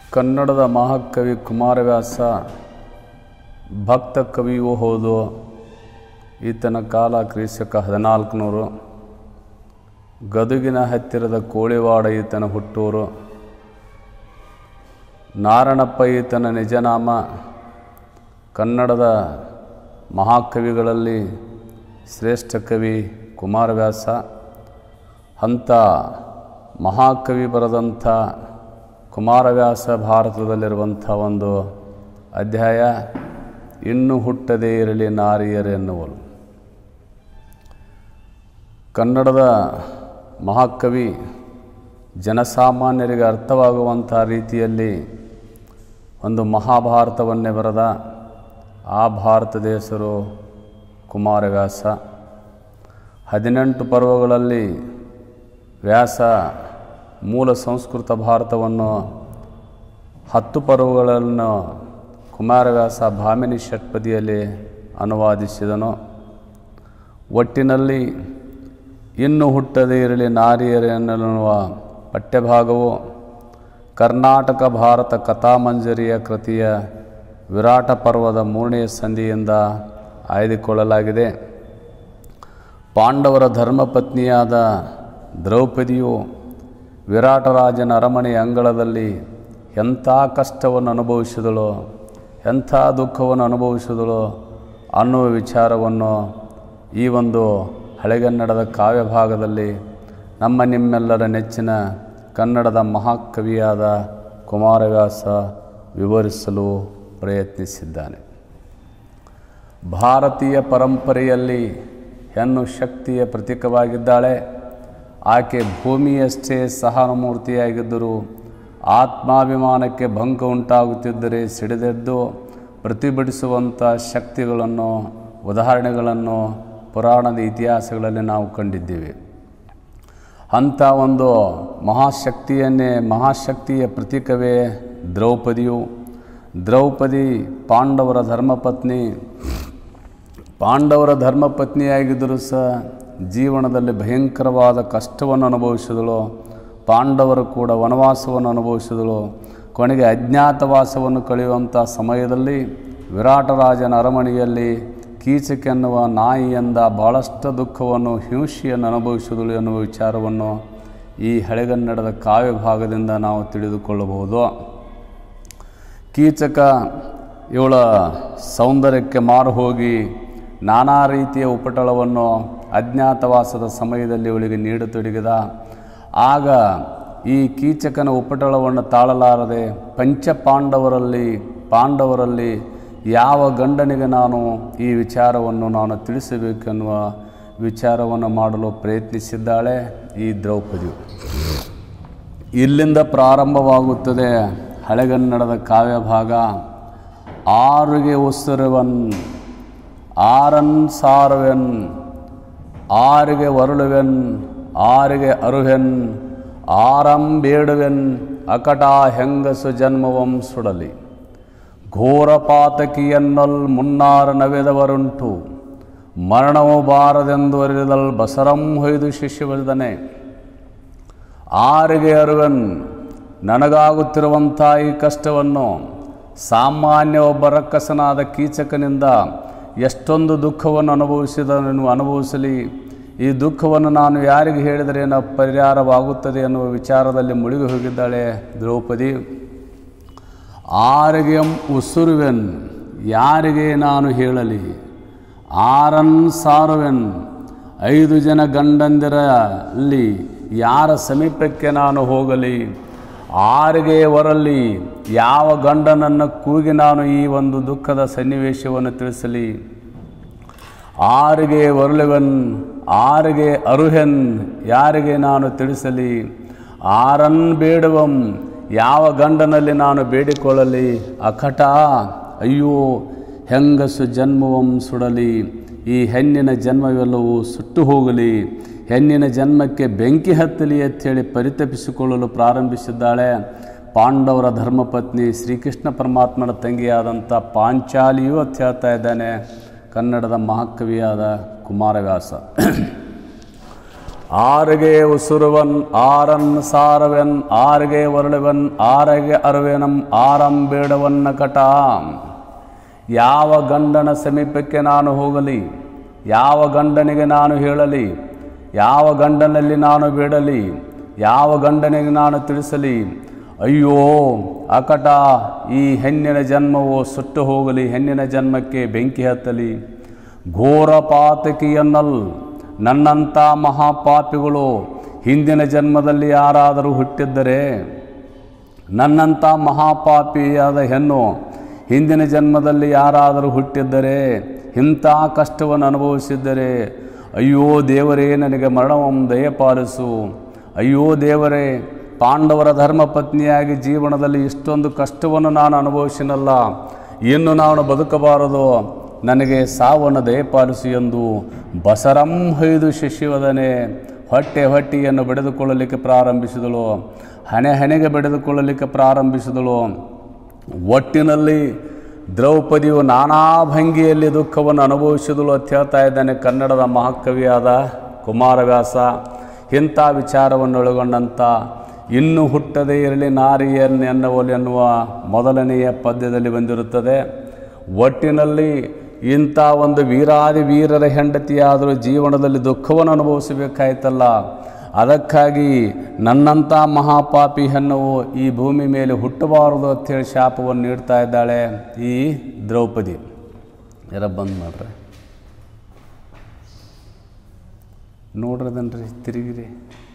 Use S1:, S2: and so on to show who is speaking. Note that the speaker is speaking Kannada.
S1: ಕನ್ನಡದ ಮಹಾಕವಿ ಕುಮಾರವ್ಯಾಸ ಭಕ್ತ ಕವಿಯೂ ಹೌದು ಈತನ ಕಾಲ ಕ್ರಿಸ್ತಕ ಹದಿನಾಲ್ಕುನೂರು ಗದುಗಿನ ಹತ್ತಿರದ ಕೋಳಿವಾಡ ಈತನ ಹುಟ್ಟೂರು ನಾರಣಪ್ಪ ಈತನ ನಿಜನಾಮ ಕನ್ನಡದ ಮಹಾಕವಿಗಳಲ್ಲಿ ಶ್ರೇಷ್ಠ ಕವಿ ಕುಮಾರವ್ಯಾಸ ಅಂಥ ಮಹಾಕವಿ ಬರೆದಂಥ ಕುಮಾರವ್ಯಾಸ ಭಾರತದಲ್ಲಿರುವಂಥ ಒಂದು ಅಧ್ಯಾಯ ಇನ್ನು ಹುಟ್ಟದೇ ಇರಲಿ ನಾರಿಯರೆನ್ನುವಲು ಕನ್ನಡದ ಮಹಾಕವಿ ಜನಸಾಮಾನ್ಯರಿಗೆ ಅರ್ಥವಾಗುವಂಥ ರೀತಿಯಲ್ಲಿ ಒಂದು ಮಹಾಭಾರತವನ್ನೇ ಬರೆದ ಆ ಭಾರತದ ಹೆಸರು ಕುಮಾರವ್ಯಾಸ ಹದಿನೆಂಟು ಪರ್ವಗಳಲ್ಲಿ ವ್ಯಾಸ ಮೂಲ ಸಂಸ್ಕೃತ ಭಾರತವನ್ನು ಹತ್ತು ಪರ್ವಗಳನ್ನು ಕುಮಾರವ್ಯಾಸ ಭಾಮಿನಿ ಷಟ್ಪದಿಯಲ್ಲಿ ಅನುವಾದಿಸಿದನು ಒಟ್ಟಿನಲ್ಲಿ ಇನ್ನು ಹುಟ್ಟದೇ ಇರಲಿ ನಾರಿಯರೆನ್ನುವ ಪಠ್ಯಭಾಗವು ಕರ್ನಾಟಕ ಭಾರತ ಕಥಾಮಂಜರಿಯ ಕೃತಿಯ ವಿರಾಟ ಪರ್ವದ ಮೂರನೆಯ ಸಂಧಿಯಿಂದ ಆಯ್ದುಕೊಳ್ಳಲಾಗಿದೆ ಪಾಂಡವರ ಧರ್ಮಪತ್ನಿಯಾದ ದ್ರೌಪದಿಯು ವಿರಾಟರಾಜನ ಅರಮನೆಯ ಅಂಗಳದಲ್ಲಿ ಎಂಥ ಕಷ್ಟವನ್ನು ಅನುಭವಿಸಿದಳೋ ಎಂಥ ದುಃಖವನ್ನು ಅನುಭವಿಸಿದಳೋ ಅನ್ನುವ ವಿಚಾರವನ್ನು ಈ ಒಂದು ಹಳೆಗನ್ನಡದ ಕಾವ್ಯ ಭಾಗದಲ್ಲಿ ನಮ್ಮ ನಿಮ್ಮೆಲ್ಲರ ನೆಚ್ಚಿನ ಕನ್ನಡದ ಮಹಾಕವಿಯಾದ ಕುಮಾರವ್ಯಾಸ ವಿವರಿಸಲು ಪ್ರಯತ್ನಿಸಿದ್ದಾನೆ ಭಾರತೀಯ ಪರಂಪರೆಯಲ್ಲಿ ಹೆಣ್ಣು ಶಕ್ತಿಯ ಪ್ರತೀಕವಾಗಿದ್ದಾಳೆ ಆಕೆ ಭೂಮಿಯಷ್ಟೇ ಸಹಾನುಮೂರ್ತಿಯಾಗಿದ್ದರೂ ಆತ್ಮಾಭಿಮಾನಕ್ಕೆ ಭಂಗ ಉಂಟಾಗುತ್ತಿದ್ದರೆ ಸಿಡಿದೆದ್ದು ಪ್ರತಿಭಟಿಸುವಂಥ ಶಕ್ತಿಗಳನ್ನು ಉದಾಹರಣೆಗಳನ್ನು ಪುರಾಣದ ಇತಿಹಾಸಗಳಲ್ಲಿ ನಾವು ಕಂಡಿದ್ದೇವೆ ಅಂಥ ಒಂದು ಮಹಾಶಕ್ತಿಯನ್ನೇ ಮಹಾಶಕ್ತಿಯ ಪ್ರತೀಕವೇ ದ್ರೌಪದಿಯು ದ್ರೌಪದಿ ಪಾಂಡವರ ಧರ್ಮಪತ್ನಿ ಪಾಂಡವರ ಧರ್ಮಪತ್ನಿಯಾಗಿದ್ದರೂ ಸಹ ಜೀವನದಲ್ಲಿ ಭಯಂಕರವಾದ ಕಷ್ಟವನ್ನು ಅನುಭವಿಸಿದಳು ಪಾಂಡವರು ಕೂಡ ವನವಾಸವನ್ನು ಅನುಭವಿಸಿದಳು ಕೊನೆಗೆ ಅಜ್ಞಾತವಾಸವನ್ನು ಕಳೆಯುವಂಥ ಸಮಯದಲ್ಲಿ ವಿರಾಟರಾಜನ ಅರಮನೆಯಲ್ಲಿ ಕೀಚಕೆನ್ನುವ ನಾಯಿಯಿಂದ ಭಾಳಷ್ಟು ದುಃಖವನ್ನು ಹಿಂಸೆಯನ್ನು ಅನುಭವಿಸಿದಳು ಎನ್ನುವ ವಿಚಾರವನ್ನು ಈ ಹಳೆಗನ್ನಡದ ಕಾವ್ಯ ಭಾಗದಿಂದ ನಾವು ತಿಳಿದುಕೊಳ್ಳಬಹುದು ಕೀಚಕ ಇವಳ ಸೌಂದರ್ಯಕ್ಕೆ ಮಾರು ಹೋಗಿ ನಾನಾ ರೀತಿಯ ಉಪಟಳವನ್ನು ಅಜ್ಞಾತವಾಸದ ಸಮಯದಲ್ಲಿ ಇವಳಿಗೆ ನೀಡತೊಡಗಿದ ಆಗ ಈ ಕೀಚಕನ ಉಪಟಳವನ್ನು ತಾಳಲಾರದೆ ಪಂಚಪಾಂಡವರಲ್ಲಿ ಪಾಂಡವರಲ್ಲಿ ಯಾವ ಗಂಡನಿಗೆ ನಾನು ಈ ವಿಚಾರವನ್ನು ನಾನು ತಿಳಿಸಬೇಕೆನ್ನುವ ವಿಚಾರವನ್ನು ಮಾಡಲು ಪ್ರಯತ್ನಿಸಿದ್ದಾಳೆ ಈ ದ್ರೌಪದಿಯು ಇಲ್ಲಿಂದ ಪ್ರಾರಂಭವಾಗುತ್ತದೆ ಹಳೆಗನ್ನಡದ ಕಾವ್ಯ ಭಾಗ ಆರುಗೆ ಉಸಿರುವನ್ ಆರನ್ ಸಾರುವೆನ್ ಆರಿಗೆ ವರುಳುವೆನ್ ಆರಿಗೆ ಅರುವೆನ್ ಆರಂ ಬೇಡುವೆನ್ ಅಕಟ ಹೆಂಗಸು ಜನ್ಮವಂ ಸುಡಲಿ ಘೋರಪಾತಕಿಯನ್ನಲ್ ಮುನ್ನಾರ ನವೆದವರುಂಟು ಮರಣವು ಬಾರದೆಂದು ಅರಿದಲ್ ಬಸರಂ ಹೊಯ್ದು ಶಿಷ್ಯವದನೆ ಆರಿಗೆ ಅರುವನ್ ನನಗಾಗುತ್ತಿರುವಂಥ ಈ ಕಷ್ಟವನ್ನು ಸಾಮಾನ್ಯ ಒಬ್ಬ ರಕ್ಕಸನಾದ ಕೀಚಕನಿಂದ ಎಷ್ಟೊಂದು ದುಃಖವನ್ನು ಅನುಭವಿಸಿದನು ಅನುಭವಿಸಲಿ ಈ ದುಃಖವನ್ನು ನಾನು ಯಾರಿಗೆ ಹೇಳಿದರೆ ಏನೋ ಪರಿಹಾರವಾಗುತ್ತದೆ ಎನ್ನುವ ವಿಚಾರದಲ್ಲಿ ಮುಳುಗಿ ಹೋಗಿದ್ದಾಳೆ ದ್ರೌಪದಿ ಆರಿಗೆ ಉಸುರುವೆನ್ ಯಾರಿಗೆ ನಾನು ಹೇಳಲಿ ಆರನ್ ಸಾರುವೆನ್ ಐದು ಜನ ಗಂಡಂದಿರಲ್ಲಿ ಯಾರ ಸಮೀಪಕ್ಕೆ ನಾನು ಹೋಗಲಿ ಆರಿಗೆ ಹೊರಲಿ ಯಾವ ಗಂಡನನ್ನು ಕೂಗಿ ನಾನು ಈ ಒಂದು ದುಃಖದ ಸನ್ನಿವೇಶವನ್ನು ತಿಳಿಸಲಿ ಆರಿಗೆ ಹೊರಳುವೆನ್ ಆರಿಗೆ ಅರುಹೆನ್ ಯಾರಿಗೆ ನಾನು ತಿಳಿಸಲಿ ಆರನ್ ಬೇಡುವಂ ಯಾವ ಗಂಡನಲ್ಲಿ ನಾನು ಬೇಡಿಕೊಳ್ಳಲಿ ಅಕಟ ಅಯ್ಯೋ ಹೆಂಗಸು ಜನ್ಮವಂ ಸುಡಲಿ ಈ ಹೆಣ್ಣಿನ ಜನ್ಮವೆಲ್ಲವೂ ಸುಟ್ಟು ಹೋಗಲಿ ಹೆಣ್ಣಿನ ಜನ್ಮಕ್ಕೆ ಬೆಂಕಿ ಹತ್ತಲಿ ಅಂಥೇಳಿ ಪರಿತಪಿಸಿಕೊಳ್ಳಲು ಪ್ರಾರಂಭಿಸಿದ್ದಾಳೆ ಪಾಂಡವರ ಧರ್ಮಪತ್ನಿ ಶ್ರೀಕೃಷ್ಣ ಪರಮಾತ್ಮನ ತಂಗಿಯಾದಂಥ ಪಾಂಚಾಲಿಯೂ ಅಂತ ಹೇಳ್ತಾ ಇದ್ದಾನೆ ಕನ್ನಡದ ಮಹಾಕವಿಯಾದ ಕುಮಾರವ್ಯಾಸ ಆರಿಗೆ ಉಸುರುವನ್ ಆರನ್ ಸಾರವೆನ್ ಆರಿಗೆ ಒರಳುವನ್ ಆರಗೆ ಅರುವೆನಂ ಆರಂ ಬೇಡವನ್ನ ಕಟ ಯಾವ ಗಂಡನ ಸಮೀಪಕ್ಕೆ ನಾನು ಹೋಗಲಿ ಯಾವ ಗಂಡನಿಗೆ ನಾನು ಹೇಳಲಿ ಯಾವ ಗಂಡನಲ್ಲಿ ನಾನು ಬೇಡಲಿ ಯಾವ ಗಂಡನಿಗೆ ನಾನು ತಿಳಿಸಲಿ ಅಯ್ಯೋ ಅಕಟ ಈ ಹೆಣ್ಣಿನ ಜನ್ಮವು ಸುಟ್ಟು ಹೋಗಲಿ ಹೆಣ್ಣಿನ ಜನ್ಮಕ್ಕೆ ಬೆಂಕಿ ಹತ್ತಲಿ ಘೋರ ಪಾತಕಿಯನ್ನಲ್ ನನ್ನಂಥ ಮಹಾಪಾಪಿಗಳು ಹಿಂದಿನ ಜನ್ಮದಲ್ಲಿ ಯಾರಾದರೂ ಹುಟ್ಟಿದ್ದರೆ ನನ್ನಂಥ ಮಹಾಪಾಪಿಯಾದ ಹೆಣ್ಣು ಹಿಂದಿನ ಜನ್ಮದಲ್ಲಿ ಯಾರಾದರೂ ಹುಟ್ಟಿದ್ದರೆ ಇಂಥ ಕಷ್ಟವನ್ನು ಅನುಭವಿಸಿದ್ದರೆ ಅಯ್ಯೋ ದೇವರೇ ನನಗೆ ಮರಣವನ್ನು ದಯಪಾಲಿಸು ಅಯ್ಯೋ ದೇವರೇ ಪಾಂಡವರ ಧರ್ಮಪತ್ನಿಯಾಗಿ ಜೀವನದಲ್ಲಿ ಇಷ್ಟೊಂದು ಕಷ್ಟವನ್ನು ನಾನು ಅನುಭವಿಸಿನಲ್ಲ ಇನ್ನು ನಾನು ಬದುಕಬಾರದು ನನಗೆ ಸಾವನ್ನು ದಯಪಾಲಿಸು ಎಂದು ಬಸರಂ ಹೊಯ್ದು ಶಿಷ್ಯವದನೆ ಹೊಟ್ಟೆ ಹೊಟ್ಟೆಯನ್ನು ಬೆಳೆದುಕೊಳ್ಳಲಿಕ್ಕೆ ಪ್ರಾರಂಭಿಸಿದಳು ಹಣೆ ಹಣೆಗೆ ಬೆಳೆದುಕೊಳ್ಳಲಿಕ್ಕೆ ಪ್ರಾರಂಭಿಸಿದಳು ಒಟ್ಟಿನಲ್ಲಿ ದ್ರೌಪದಿಯು ನಾನಾ ಭಂಗಿಯಲ್ಲಿ ದುಃಖವನ್ನು ಅನುಭವಿಸಿದಳು ಅಂತ ಹೇಳ್ತಾ ಇದ್ದಾನೆ ಕನ್ನಡದ ಮಹಾಕವಿಯಾದ ಕುಮಾರವ್ಯಾಸ ಇಂಥ ವಿಚಾರವನ್ನೊಳಗೊಂಡಂಥ ಇನ್ನೂ ಹುಟ್ಟದೇ ಇರಲಿ ನಾರಿಯನ್ನೆನ್ನವಲು ಎನ್ನುವ ಮೊದಲನೆಯ ಪದ್ಯದಲ್ಲಿ ಬಂದಿರುತ್ತದೆ ಒಟ್ಟಿನಲ್ಲಿ ಇಂಥ ಒಂದು ವೀರಾದಿ ವೀರರ ಹೆಂಡತಿಯಾದರೂ ಜೀವನದಲ್ಲಿ ದುಃಖವನ್ನು ಅನುಭವಿಸಬೇಕಾಯ್ತಲ್ಲ ಅದಕ್ಕಾಗಿ ನನ್ನಂಥ ಮಹಾಪಾಪಿ ಹೆಣ್ಣವು ಈ ಭೂಮಿ ಮೇಲೆ ಹುಟ್ಟಬಾರದು ಅಂಥೇಳಿ ಶಾಪವನ್ನು ನೀಡ್ತಾ ಇದ್ದಾಳೆ ಈ ದ್ರೌಪದಿ ಯಾರ ಬಂದ್ ಮಾಡ್ರಿ ನೋಡ್ರದನ್ರಿ ತಿರುಗಿರಿ